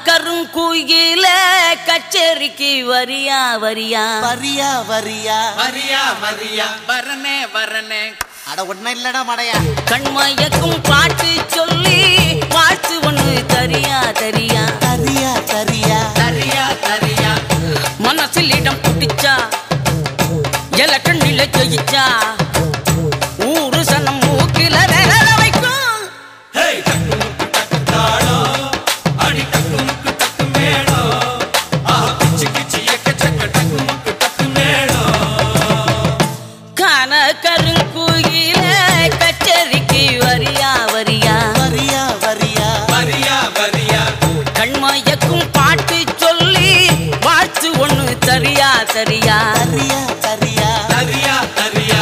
கருங்குயில கச்சேரிக்கு வரியா வரியா வரியா வரியா வரியா வரியா வரனே வரனே அட ஒன்னும் இல்லடா மடையா கண்மயக்கும் பாட்டு சொல்லி வாழ்த்து ஒண்ணு தரியா தரியா தரியா தரியா தரியா தரியா மனசில் இடம் பிடிச்சா எலக்கண்ணில ஜெயிச்சா ஊரு சனம் மூக்கில விரல வைக்கும் ஹேய் டக்கு முக்கு டக்கு தாளம் அடி டக்கு முக்கு டக்கு மேளம் ஆஹா கிச்சி கிச்சி எக்க சக்க டக்கு முக்கு டக்கு மேளம் கான கருங்குயில கச்சேரிக்கு வரியா வரியா வரியா வரியா வரியா வரியா கண்மயக்கும் பாட்டு சொல்லி வாழ்த்து ஒண்ணு தரியா தரியா தரியா தரியா தரியா தரியா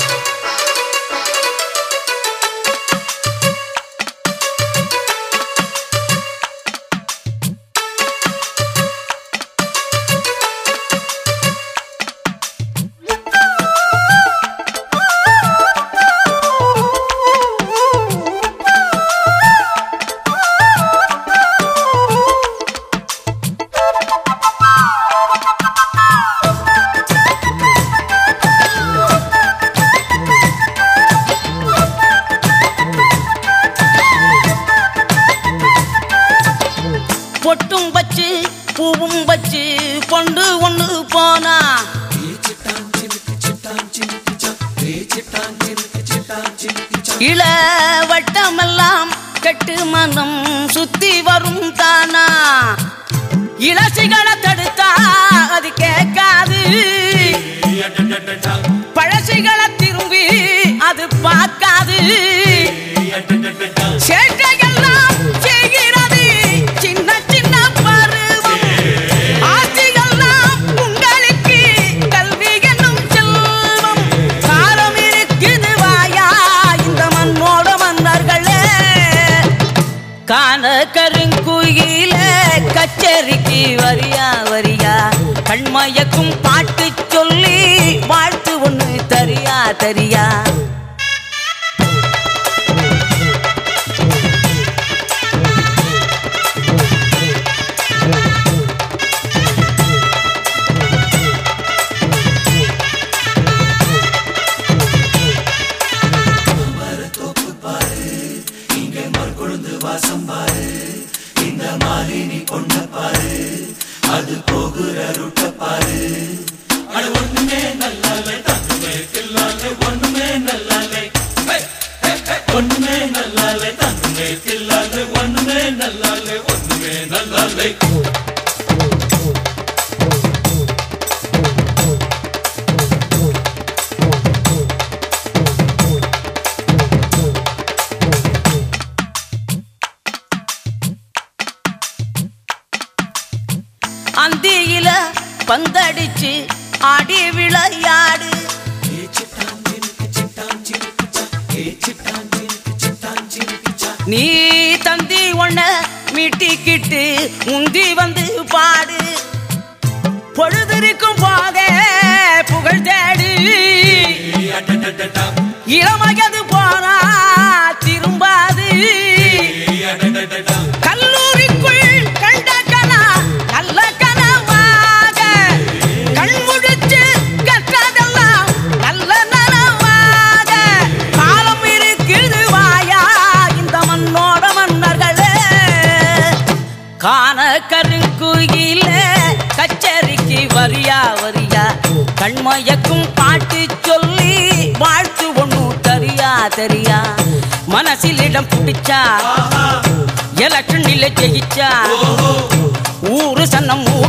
பொட்டும் வச்சு பூவும் வச்சு பொண்டு ஒண்ணு போனா இள வட்டமெல்லாம் கெட்டு மனம் சுத்தி வரும் தானா இளசிகளை தடுத்தா அது கேட்காது பழசிகளை திரும்பி அது பார்க்காது சேட்டையெல்லாம் செய்கிறது சின்ன சின்ன பருவம் ஆட்சிகள்லாம் உங்களுக்கு கல்வி என்னும் செல்வம் காலம் இருக்குது வாயா இந்த மண்ணோட மன்னர்களே காண கருங்குயில கச்சேரிக்கு வரியா வரியா கண்மயக்கும் பாட்டு சொல்லி வாழ்த்து ஒண்ணு தரியா தரியா ஒண்ணுமே நல்லாலே தன்னுமே தில்லாலே ஒண்ணுமே நல்லாலே ஒண்ணுமே நல்லாலே அந்தியில பந்தடிச்சு ஆடி விளையாடு நீ தந்தி ஒண்ண மீட்டிக்கிட்டு முந்தி வந்து பாடு பொழுதிருக்கும் போதே புகழ் தேடு இளமயது போனா திரும்பாது கல்லூரிக்குள் கண்ட கனா நல்ல கனவாக கண் முழிச்சு கற்றதெல்லாம் நல்ல நனவாக காலம் இருக்குது வாயா இந்த மண்ணோட மன்னர்களே காண கருங்குயில கச்சேரிக்கு வரியா வரியா கண்மயக்கும் பாட்டு சொல்லி வாழ்த்து ஒண்ணு தரியா தரியா மனசில் இடம் பிடிச்சா எலக்ஷனில் ஜெயிச்சா ஊரு சன்னம்